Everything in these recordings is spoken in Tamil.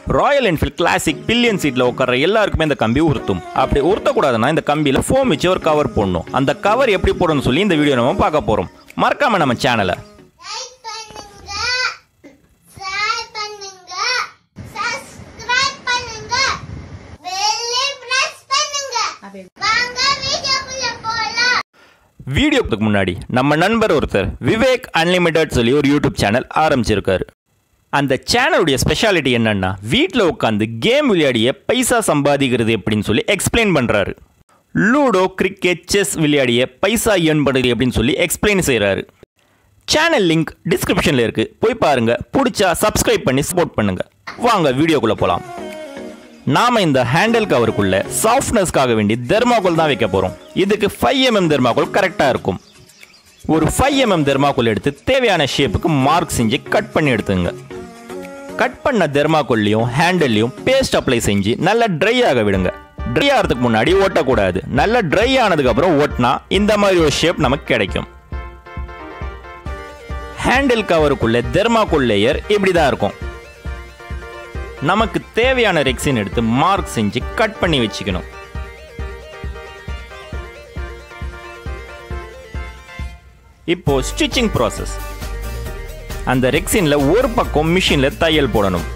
ராயல் என்ஃபீல்ட் கிளாசிக் பில்லியன் சீட்டில் உட்கார எல்லாருக்குமே இந்த கம்பி உறுத்தும் அப்படி உறுத்தக்கூடாதுன்னா இந்த கம்பியில் ஃபோம் வச்சு ஒரு கவர் போடணும் அந்த கவர் எப்படி போடணும்னு சொல்லி இந்த வீடியோ நம்ம பார்க்க போகிறோம் மறக்காம நம்ம சேனலை லைக் பண்ணுங்க ஷேர் பண்ணுங்க சப்ஸ்கிரைப் பண்ணுங்க பெல்லை பிரஸ் பண்ணுங்க வாங்க வீடியோக்குள்ள போலாம் வீடியோக்கு முன்னாடி நம்ம நண்பர் ஒருத்தர் விவேக் அன்லிமிட்டட் சொல்லி ஒரு யூடியூப் சேனல் ஆரம்பிச்சிருக்காரு அந்த சேனலுடைய ஸ்பெஷாலிட்டி என்னன்னா வீட்டில் உட்காந்து கேம் விளையாடிய பைசா சம்பாதிக்கிறது எப்படின்னு சொல்லி எக்ஸ்பிளைன் பண்ணுறாரு லூடோ கிரிக்கெட் செஸ் விளையாடிய பைசா ஏர்ன் பண்ணுறது எப்படின்னு சொல்லி எக்ஸ்பிளைன் செய்கிறாரு சேனல் லிங்க் டிஸ்கிரிப்ஷனில் இருக்குது போய் பாருங்க பிடிச்சா சப்ஸ்கிரைப் பண்ணி சப்போர்ட் பண்ணுங்க வாங்க வீடியோக்குள்ளே போகலாம் நாம இந்த ஹேண்டில் கவருக்குள்ள சாஃப்ட்னஸ்க்காக வேண்டி தெர்மாக்கோல் தான் வைக்க போகிறோம் இதுக்கு ஃபைவ் எம்எம் தெர்மாக்கோல் கரெக்டாக இருக்கும் ஒரு ஃபைவ் எம்எம் தெர்மாக்கோல் எடுத்து தேவையான ஷேப்புக்கு மார்க் செஞ்சு கட் பண்ணி எடுத்துங்க கட் பண்ண தெர்மாக்கோல்லையும் ஹேண்டில்லையும் பேஸ்ட் அப்ளை செஞ்சு நல்லா ட்ரை ஆக விடுங்க ட்ரை ஆகிறதுக்கு முன்னாடி ஓட்டக்கூடாது நல்லா ட்ரை ஆனதுக்கப்புறம் ஓட்டினா இந்த மாதிரி ஒரு ஷேப் நமக்கு கிடைக்கும் ஹேண்டில் கவருக்குள்ள தெர்மாக்கோல் லேயர் இப்படி தான் இருக்கும் நமக்கு தேவையான ரெக்ஸின் எடுத்து மார்க் செஞ்சு கட் பண்ணி வச்சுக்கணும் இப்போ ஸ்டிச்சிங் ப்ராசஸ் அந்த ரெக்ஸின்ல ஒரு பக்கம் மிஷின்ல தையல் போடணும்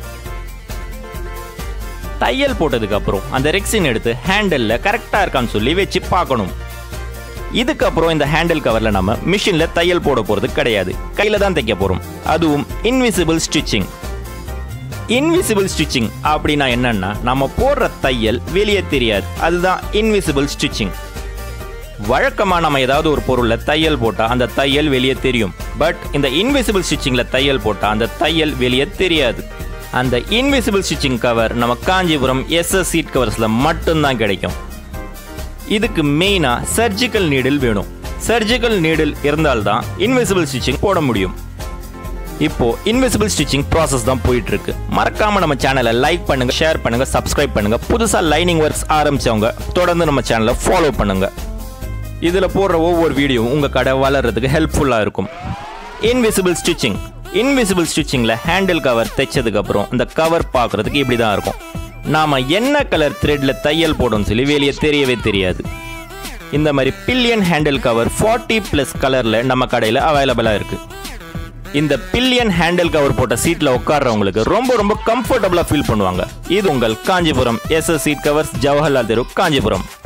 தையல் போட்டதுக்கு அப்புறம் அந்த ரெக்ஸின் எடுத்து ஹேண்டில்ல கரெக்டா இருக்கான்னு சொல்லி வச்சு பார்க்கணும் இதுக்கப்புறம் இந்த ஹேண்டில் கவர்ல நம்ம மிஷின்ல தையல் போட போறது கிடையாது கையில தான் தைக்க போறோம் அதுவும் இன்விசிபிள் ஸ்டிச்சிங் இன்விசிபிள் ஸ்டிச்சிங் அப்படின்னா என்னன்னா நம்ம போடுற தையல் வெளியே தெரியாது அதுதான் இன்விசிபிள் ஸ்டிச்சிங் வழக்கமாக நம்ம ஏதாவது ஒரு பொருளில் தையல் போட்டால் அந்த தையல் வெளியே தெரியும் பட் இந்த இன்விசிபிள் ஸ்டிச்சிங்கில் தையல் போட்டால் அந்த தையல் வெளியே தெரியாது அந்த இன்விசிபிள் ஸ்டிச்சிங் கவர் நம்ம காஞ்சிபுரம் எஸ்எஸ் சீட் கவர்ஸில் மட்டும்தான் கிடைக்கும் இதுக்கு மெயினாக சர்ஜிக்கல் நீடில் வேணும் சர்ஜிக்கல் நீடில் இருந்தால்தான் இன்விசிபிள் ஸ்டிச்சிங் போட முடியும் இப்போ இன்விசிபிள் ஸ்டிச்சிங் ப்ராசஸ் தான் போயிட்டு இருக்கு மறக்காம நம்ம சேனலை லைக் பண்ணுங்க ஷேர் பண்ணுங்க சப்ஸ்கிரைப் பண்ணுங்க புதுசா லைனிங் ஒர்க்ஸ் ஆரம்பிச்சவங்க தொடர்ந்து நம்ம சேனலை ஃபாலோ பண்ணுங்க இதுல போடுற ஒவ்வொரு வீடியோவும் உங்க கடை வளர்றதுக்கு ஹெல்ப்ஃபுல்லா இருக்கும் இன்விசிபிள் ஸ்டிச்சிங் இன்விசிபிள் ஸ்டிச்சிங்ல ஹேண்டில் கவர் தைச்சதுக்கு அப்புறம் அந்த கவர் பார்க்கறதுக்கு இப்படி தான் இருக்கும் நாம என்ன கலர் த்ரெட்ல தையல் போடணும்னு சொல்லி வெளியே தெரியவே தெரியாது இந்த மாதிரி பில்லியன் ஹேண்டில் கவர் 40 பிளஸ் கலர்ல நம்ம கடையில் அவைலபிளாக இருக்கு இந்த பில்லியன் ஹேண்டில் கவர் போட்ட சீட்ல உட்கார்றவங்களுக்கு ரொம்ப ரொம்ப கம்ஃபர்டபுளா ஃபீல் பண்ணுவாங்க இது உங்கள் Kanchipuram SS seat covers Jawaharlal தெரு காஞ்சிபுரம்